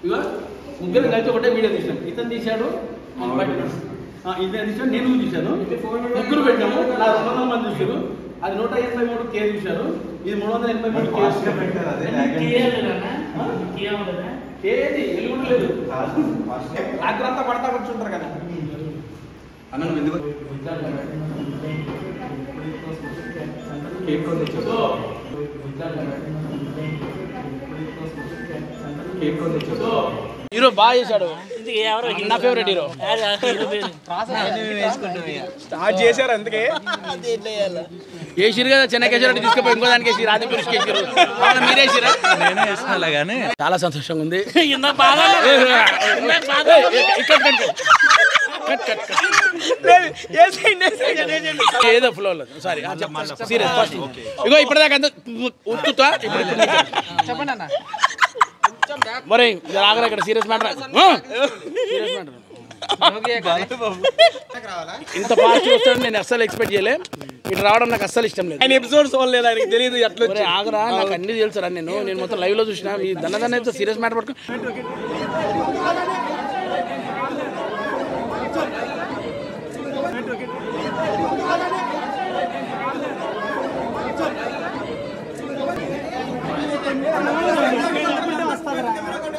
ఇగో ముగ్గురు కలిసి ఒకటే వీడియో తీసాం ఇతను తీశాడు ఆ, బయట ఆ, ఇతను తీశాడు నేను తీశాను ముగ్గురు పెట్టాము నా రెండు వందల మంది చూశారు అది నూట ఎనభై మూడు కే చూశారు ఇది మూడు వందల ఎనభై మూడు కే ఏది ఎలుగుడు లేదు రాత్రంతా పడతా కూర్చుంటారు కదా అన్న నువ్వు ఎందుకు కేక్ కొని తెచ్చావు కేక్ కొని తెచ్చావు హీరో బాగా చేశాడు నా ఫేవరెట్ హీరో స్టార్ట్ చేశారు అందుకే వేసిరు కదా చెన్నై కేసారు తీసుకుపోయి ఇంకో దానికి వేసి రాజు పురుషుకి వేసిరు అవునా మీరే వేసిరా నేనే వేసిన కానీ చాలా సంతోషంగా ఉంది ఏదో ఫ్లో సారీ సీరియస్ ఫస్ట్ ఇగో ఇప్పటిదాకా అంత ఉత్తుతా ఇప్పుడు చెప్పండి అన్న మరి ఆగరా ఇక్కడ సీరియస్ మ్యాటర్ సీరియస్ మ్యాటర్ ఇంత ఫాస్ట్ వస్తాడని నేను అస్సలు ఎక్స్పెక్ట్ చేయలే ఇటు రావడం నాకు అస్సలు ఇష్టం లేదు ఆయన ఎపిసోడ్స్ చూడలేదు ఆయనకి తెలియదు ఎట్లా ఒరే ఆగరా నాకు అన్ని తెలుసురా నేను నేను మొత్తం లైవ్ లో చూసిన ఈ దన్నదన్న సీరియస్ మ్యాటర్ పట్టుకో